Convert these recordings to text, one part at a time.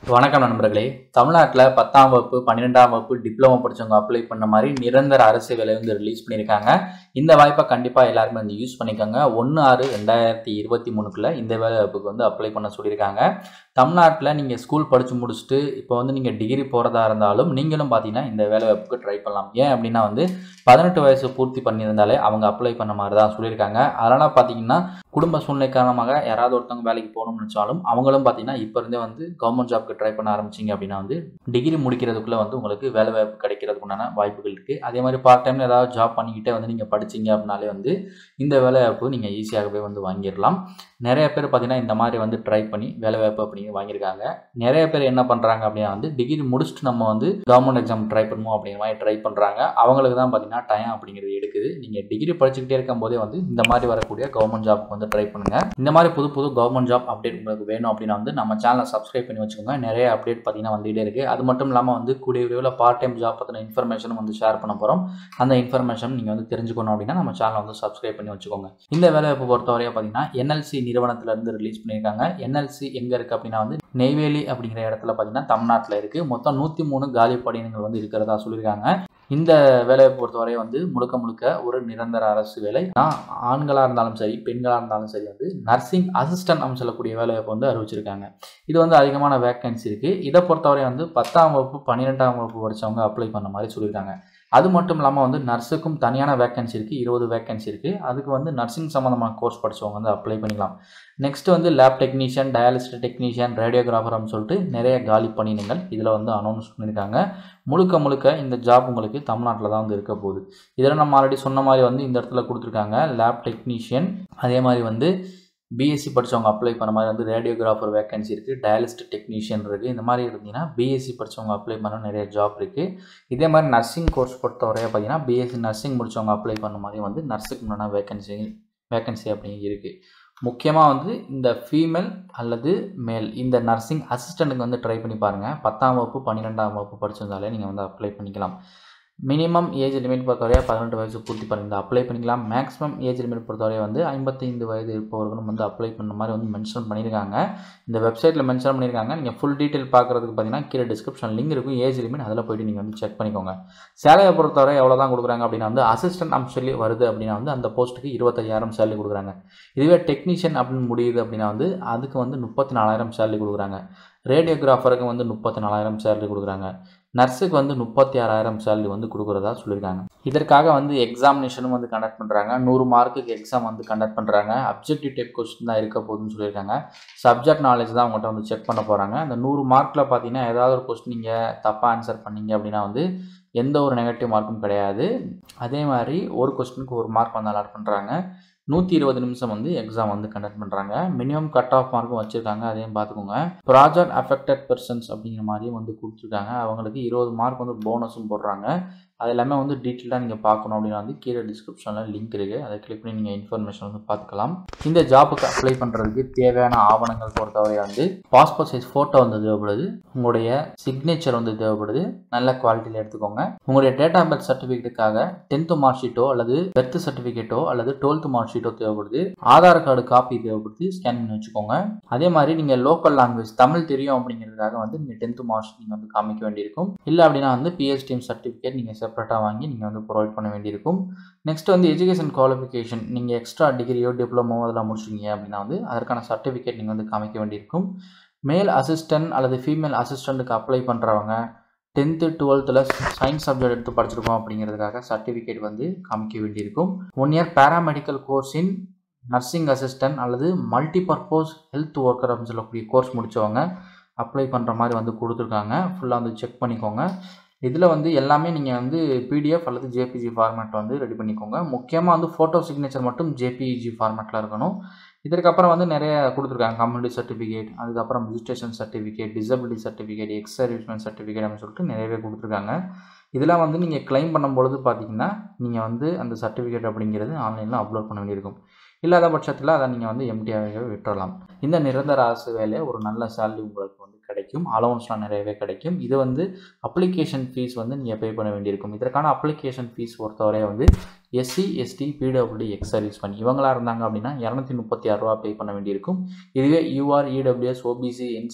வணக்கம் நண்பர்களே தமிழ்நாட்டில் பத்தாம் வகுப்பு பன்னிரெண்டாம் வகுப்பு டிப்ளமோ படிச்சவங்க அப்ளை பண்ண மாதிரி நிரந்தர அரசு வேலை வந்து ரிலீஸ் பண்ணியிருக்காங்க இந்த வாய்ப்பை கண்டிப்பாக எல்லாருமே வந்து யூஸ் பண்ணிக்கோங்க ஒன்று ஆறு ரெண்டாயிரத்தி இருபத்தி மூணுக்குள்ள இந்த வேலை வாய்ப்புக்கு வந்து அப்ளை பண்ண சொல்லியிருக்காங்க தமிழ்நாட்டில் நீங்கள் ஸ்கூல் படித்து முடிச்சுட்டு இப்போ வந்து நீங்கள் டிகிரி போகிறதா இருந்தாலும் நீங்களும் பார்த்தீங்கன்னா இந்த வேலை வாய்ப்புக்கு ட்ரை பண்ணலாம் ஏன் அப்படின்னா வந்து பதினெட்டு வயசு பூர்த்தி பண்ணியிருந்தாலே அவங்க அப்ளை பண்ண மாதிரி தான் சொல்லியிருக்காங்க அதனால் பார்த்தீங்கன்னா குடும்ப சூழ்நிலை காரணமாக யாராவது ஒருத்தவங்க வேலைக்கு போகணும்னு நினச்சாலும் அவங்களும் பார்த்தீங்கன்னா இப்போ இருந்தே வந்து கவர்மெண்ட் ஜாப்க்கு ட்ரை பண்ண ஆரம்பிச்சிங்க அப்படின்னா வந்து டிகிரி முடிக்கிறதுக்குள்ளே வந்து உங்களுக்கு வேலை வாய்ப்பு கிடைக்கிறதுக்கு உண்டான வாய்ப்புகள் இருக்குது அதே மாதிரி பார்ட் டைமில் ஏதாவது ஜாப் பண்ணிக்கிட்டே வந்து நீங்கள் படிச்சீங்க அப்படின்னாலே வந்து இந்த வேலை வாய்ப்பு நீங்கள் ஈஸியாகவே வந்து வாங்கிடலாம் நிறைய பேர் பார்த்தீங்கன்னா இந்த மாதிரி வந்து ட்ரை பண்ணி வேலை வாய்ப்பு அப்படின்னு வாங்கியிருக்காங்க நிறைய பேர் என்ன பண்ணுறாங்க அப்படின்னா வந்து டிகிரி முடிச்சுட்டு நம்ம வந்து கவர்மெண்ட் எக்ஸாம் ட்ரை பண்ணுவோம் அப்படிங்கிற மாதிரி ட்ரை பண்ணுறாங்க அவங்களுக்கு தான் பார்த்தீங்கன்னா டைம் அப்படிங்கிறது எடுக்குது நீங்கள் டிகிரி படிச்சுக்கிட்டே இருக்கும் போதே வந்து இந்த மாதிரி வரக்கூடிய கவர்மெண்ட் ஜாப்க்கு வந்து ட்ரை பண்ணுங்கள் இந்த மாதிரி புது புது கவர்மெண்ட் ஜாப் அப்டேட் உங்களுக்கு வேணும் அப்படின்னா வந்து நம்ம சேனலை சப்ஸ்கிரைப் பண்ணி வச்சுக்கோங்க நிறைய அப்டேட் பார்த்தீங்கன்னா வந்துகிட்டே இருக்குது அது மட்டும் இல்லாமல் வந்து கூடிய விரைவில் பார்ட் டைம் ஜாப் பற்றின இன்ஃபர்மேஷனும் வந்து ஷேர் பண்ண போகிறோம் அந்த இன்ஃபர்மேஷன் நீங்கள் வந்து தெரிஞ்சுக்கணும் அப்படின்னா நம்ம சேனலை வந்து சப்ஸ்கிரைப் பண்ணி வச்சுக்கோங்க இந்த வேலைவாய்ப்பு பொறுத்தவரையும் பார்த்தீங்கன்னா என்எல்சி நிறுவனத்திலேருந்து ரிலீஸ் பண்ணியிருக்காங்க என்எல்சி எங்கே இருக்குது அப்படின்னா வந்து நெய்வேலி அப்படிங்கிற இடத்துல பார்த்தீங்கன்னா தமிழ்நாட்டில் இருக்குது மொத்தம் நூற்றி மூணு காலி பணியிடங்கள் வந்து இருக்கிறதா சொல்லியிருக்காங்க இந்த வேலையை பொறுத்தவரை வந்து முழுக்க முழுக்க ஒரு நிரந்தர அரசு வேலை நான் ஆண்களாக இருந்தாலும் சரி பெண்களாக இருந்தாலும் சரி வந்து நர்சிங் அசிஸ்டன்ட் அப்படின்னு சொல்லக்கூடிய வேலைவாய்ப்பு வந்து அறிவிச்சிருக்காங்க இது வந்து அதிகமான வேக்கன்சி இருக்குது இதை பொறுத்தவரை வந்து பத்தாம் வகுப்பு பன்னிரெண்டாம் வகுப்பு படித்தவங்க அப்ளை பண்ண மாதிரி சொல்லியிருக்காங்க அது மட்டும் இல்லாமல் வந்து நர்ஸுக்கும் தனியான வேக்கன்சி இருக்குது இருபது வேக்கன்சி இருக்குது அதுக்கு வந்து நர்சிங் சம்மந்தமான கோர்ஸ் படித்தவங்க வந்து அப்ளை பண்ணிக்கலாம் நெக்ஸ்ட் வந்து lab technician dialysis technician radiographer அப்படின்னு சொல்லிட்டு நிறைய காலி பணியிடங்கள் இதில் வந்து அனௌன்ஸ் பண்ணியிருக்காங்க முழுக்க முழுக்க இந்த ஜாப் உங்களுக்கு தமிழ்நாட்டில் தான் வந்து இருக்க போகுது இதில் நம்ம ஆல்ரெடி சொன்ன மாதிரி வந்து இந்த இடத்துல கொடுத்துருக்காங்க லேப் டெக்னீஷியன் அதே மாதிரி வந்து பிஎஸ்சி படித்தவங்க அப்ளை பண்ண மாதிரி வந்து ரேடியோகிராஃபர் வேகன்சி இருக்குது டயாலிஸ்ட் டெக்னீஷியன் இருக்குது இந்த மாதிரி இருந்தீங்கன்னா பிஎஸ்சி படித்தவங்க அப்ளை பண்ண நிறைய ஜாப் இருக்குது இதே மாதிரி நர்சிங் கோர்ஸ் பொறுத்தவரையாக பார்த்தீங்கன்னா பிஎஸ்சி நர்சிங் முடித்தவங்க அப்ளை பண்ண மாதிரி வந்து நர்ஸுக்கு முன்னாடி வேகன்சி வேகன்சி அப்படிங்க இருக்குது முக்கியமாக வந்து இந்த ஃபீமேல் அல்லது மேல் இந்த நர்சிங் அசிஸ்டண்ட்டுக்கு வந்து ட்ரை பண்ணி பாருங்கள் பத்தாம் வகுப்பு பன்னிரெண்டாம் வகுப்பு படிச்சிருந்தாலே நீங்கள் வந்து அப்ளை பண்ணிக்கலாம் மினிமம் ஏஜ் லிமிட் பொறுத்தவரையா பதினெட்டு வயசு பூர்த்தி பண்ணியிருந்தா அப்ளை பண்ணிக்கலாம் மேக்ஸிமம் ஏஜ் லிமிட் பொறுத்தவரை வந்து ஐம்பத்தைந்து வயது இருப்பவர்களும் வந்து அப்ளை பண்ண மாதிரி வந்து மென்ஷன் பண்ணியிருக்காங்க இந்த வெப்சைட்டில் மென்ஷன் பண்ணியிருக்காங்க நீங்கள் ஃபுல் டீட்டெயில் பார்க்குறதுக்கு பார்த்தீங்கன்னா கீழே டிஸ்கிரிப்ஷன் லிங்க் இருக்கும் ஏஜ் லிமிட் அதில் போய்ட்டு நீங்கள் வந்து செக் பண்ணிக்கோங்க சேலையை பொறுத்தவரை எவ்வளோ தான் கொடுக்குறாங்க அப்படின்னா வந்து அசிஸ்டன்ட் அம் சொல்லி வருது அப்படின்னா வந்து அந்த போஸ்ட்டுக்கு இருபத்தையாயிரம் சேலரி கொடுக்குறாங்க இதுவே டெக்னீஷியன் அப்படின்னு முடியுது அப்படின்னா வந்து அதுக்கு வந்து முப்பத்தி நாலாயிரம் சேலரி கொடுக்குறாங்க ரேடியோகிராஃபருக்கு வந்து முப்பத்தி நாலாயிரம் சேலரி கொடுக்குறாங்க நர்ஸுக்கு வந்து முப்பத்தி ஆறாயிரம் சேலரி வந்து கொடுக்குறதா சொல்லியிருக்காங்க இதற்காக வந்து எக்ஸாமினேஷனும் வந்து கண்டக்ட் பண்ணுறாங்க நூறு மார்க்குக்கு எக்ஸாம் வந்து கண்டக்ட் பண்ணுறாங்க அப்ஜெக்டிவ் டைப் கொஸ்டின் தான் இருக்க போகுதுன்னு சொல்லியிருக்காங்க சப்ஜெக்ட் நாலேஜ் தான் அவங்கள்ட்ட வந்து செக் பண்ண போகிறாங்க அந்த நூறு மார்க்கில் பார்த்தீங்கன்னா ஏதாவது ஒரு கொஸ்டின் நீங்கள் தப்பாக ஆன்சர் பண்ணீங்க அப்படின்னா வந்து எந்த ஒரு நெகட்டிவ் மார்க்கும் கிடையாது அதே மாதிரி ஒரு கொஸ்டினுக்கு ஒரு மார்க் வந்து அலாட் பண்ணுறாங்க நூற்றி இருபது நிமிஷம் வந்து எக்ஸாம் வந்து கண்டக்ட் பண்ணுறாங்க மினிமம் கட் ஆஃப் மார்க்கும் வச்சுருக்காங்க அதையும் பார்த்துக்கோங்க ப்ராஜெக்ட் அஃபெக்டட் பர்சன்ஸ் அப்படிங்கிற மாதிரியும் வந்து கொடுத்துருக்காங்க அவங்களுக்கு இருபது மார்க் வந்து போனஸும் போடுறாங்க அது எல்லாமே வந்து டீட்டெயிலாக நீங்கள் பார்க்கணும் அப்படின்னா வந்து கீழே டிஸ்கிரிப்ஷனில் லிங்க் இருக்குது அதை கிளிக் பண்ணி நீங்கள் இன்ஃபர்மேஷன் வந்து பார்த்துக்கலாம் இந்த ஜாபுக்கு அப்ளை பண்ணுறதுக்கு தேவையான ஆவணங்கள் பொறுத்தவரை வந்து பாஸ்போர்ட் சைஸ் ஃபோட்டோ வந்து தேவைப்படுது உங்களுடைய சிக்னேச்சர் வந்து தேவைப்படுது நல்ல குவாலிட்டியில் எடுத்துக்கோங்க உங்களுடைய டேட் ஆஃப் பர்த் சர்டிஃபிகேட்டுக்காக டென்த்து மார்க் ஷீட்டோ அல்லது பெர்த் சர்டிஃபிகேட்டோ அல்லது டுவெல்த் மார்க் ஷீட்டோ தேவைப்படுது ஆதார் கார்டு காப்பி தேவைப்படுது ஸ்கேன் பண்ணி வச்சுக்கோங்க அதே மாதிரி நீங்கள் லோக்கல் லாங்குவேஜ் தமிழ் தெரியும் அப்படிங்கிறதுக்காக வந்து நீங்கள் டென்த்து மார்க் ஷீட் நீங்கள் வந்து காமிக்க வேண்டியிருக்கும் இல்லை அப்படின்னா வந்து பிஎஸ்டிஎம் சர்டிஃபிகேட் நீங்கள் செப்பரேட்டாக வாங்கி நீங்கள் வந்து ப்ரொவைட் பண்ண வேண்டியிருக்கும் நெக்ஸ்ட் வந்து எஜுகேஷன் குவாலிஃபிகேஷன் நீங்கள் எக்ஸ்ட்ரா டிகிரியோ டிப்ளமோ அதெல்லாம் முடிச்சிருக்கீங்க அப்படின்னா வந்து அதற்கான சர்டிஃபிகேட் நீங்கள் வந்து காமிக்க வேண்டியிருக்கும் மேல் அசிஸ்டன்ட் அல்லது ஃபீமேல் அசிஸ்டண்ட்டுக்கு அப்ளை பண்ணுறவங்க டென்த்து டுவெல்த்தில் சயின்ஸ் சப்ஜெக்ட் எடுத்து படிச்சிருக்கோம் அப்படிங்கிறதுக்காக சர்டிஃபிகேட் வந்து காமிக்க வேண்டியிருக்கும் one year paramedical course in nursing assistant அல்லது மல்டி பர்பஸ் ஹெல்த் ஒர்க்கர் அப்படின்னு சொல்லக்கூடிய கோர்ஸ் முடித்தவங்க அப்ளை பண்ணுற மாதிரி வந்து கொடுத்துருக்காங்க ஃபுல்லாக வந்து செக் பண்ணிக்கோங்க இதில் வந்து எல்லாமே நீங்கள் வந்து பிடிஎஃப் அல்லது ஜேபிஜி ஃபார்மேட் வந்து ரெடி பண்ணிக்கோங்க முக்கியமாக வந்து ஃபோட்டோ சிக்னேச்சர் மட்டும் ஜேபிஜி ஃபார்மேட்டில் இருக்கணும் இதற்கப்புறம் வந்து நிறைய கொடுத்துருக்காங்க கம்யூனிட்டி சர்டிஃபிகேட் அதுக்கப்புறம் registration certificate disability certificate ex serviceman certificate அப்படின்னு சொல்லிட்டு நிறையவே கொடுத்துருக்காங்க இதெல்லாம் வந்து நீங்கள் கிளைம் பண்ணும்பொழுது பார்த்தீங்கன்னா நீங்கள் வந்து அந்த சர்டிஃபிகேட் அப்படிங்கிறது ஆன்லைனில் அப்லோட் பண்ண வேண்டியிருக்கும் இல்லாத பட்சத்தில் அதை நீங்கள் வந்து எம்டிஆகவே விட்டுறலாம் இந்த நிரந்தர அரசு வேலையை ஒரு நல்ல சேலரி உங்களுக்கு வந்து கிடைக்கும் அலவன்ஸ்லாம் நிறையவே கிடைக்கும் இது வந்து அப்ளிகேஷன் ஃபீஸ் வந்து நீங்கள் பே பண்ண வேண்டியிருக்கும் இதற்கான அப்ளிகேஷன் ஃபீஸ் பொறுத்தவரை வந்து SC ST PWD ex service பண்ணி இவங்களா இருந்தாங்க அப்படின்னா இரநூத்தி முப்பத்தி ஆறு ரூபா பே பண்ண வேண்டியிருக்கும் இதுவே UR EWS OBC NC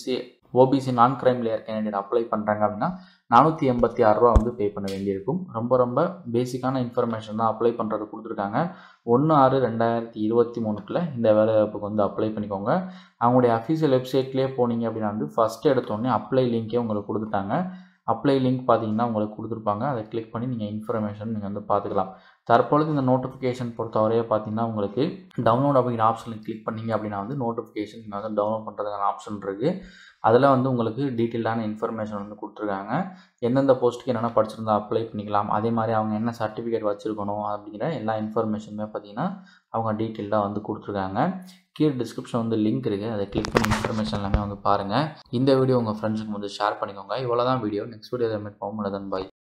OBC non creamy layer candidate apply பண்ணுறாங்க அப்படின்னா நானூற்றி எண்பத்தி ஆறு ரூபா வந்து பே பண்ண வேண்டியிருக்கும் ரொம்ப ரொம்ப பேசிக்கான இன்ஃபர்மேஷன் தான் அப்ளை பண்ணுறது கொடுத்துருக்காங்க ஒன்று ஆறு ரெண்டாயிரத்தி இருபத்தி மூணுக்குள்ள இந்த வேலைவாய்ப்புக்கு வந்து அப்ளை பண்ணிக்கோங்க அவங்களுடைய அஃபீஷியல் வெப்சைட்லேயே போனீங்க அப்படின்னா வந்து ஃபஸ்ட்டு எடுத்தோடனே அப்ளை லிங்க்கே உங்களுக்கு கொடுத்துட்டாங்க அப்ளை லிங்க் பார்த்தீங்கன்னா உங்களுக்கு கொடுத்துருப்பாங்க அதை கிளிக் பண்ணி நீங்கள் இன்ஃபர்மேஷன் நீங்கள் வந்து பார்த்துக்கலாம் தற்பொழுது இந்த நோட்டிஃபிகேஷன் பொறுத்தவரையே பார்த்தீங்கன்னா உங்களுக்கு டவுன்லோட் அப்படிங்கிற ஆப்ஷனில் கிளிக் பண்ணீங்க அப்படின்னா வந்து நோட்டிஃபிகேஷன் நீங்கள் வந்து டவுன்லோட் பண்ணுறதுக்கான ஆப்ஷன் இருக்குது அதில் வந்து உங்களுக்கு டீட்டெயில்டான இன்ஃபர்மேஷன் வந்து கொடுத்துருக்காங்க எந்தெந்த போஸ்ட்டுக்கு என்னென்ன படிச்சிருந்தா அப்ளை பண்ணிக்கலாம் அதே மாதிரி அவங்க என்ன சர்டிஃபிகேட் வச்சுருக்கணும் அப்படிங்கிற எல்லா இன்ஃபர்மேஷனுமே பார்த்தீங்கன்னா அவங்க டீட்டெயில்டாக வந்து கொடுத்துருக்காங்க கீழே டிஸ்கிரிப்ஷன் வந்து லிங்க் இருக்குது அதை கிளிக் பண்ணி இன்ஃபர்மேஷன் எல்லாமே வந்து பாருங்கள் இந்த வீடியோ உங்கள் ஃப்ரெண்ட்ஸுக்கு வந்து ஷேர் பண்ணிக்கோங்க இவ்வளோ தான் வீடியோ நெக்ஸ்ட் வீடியோ மீட் போகும் பாய்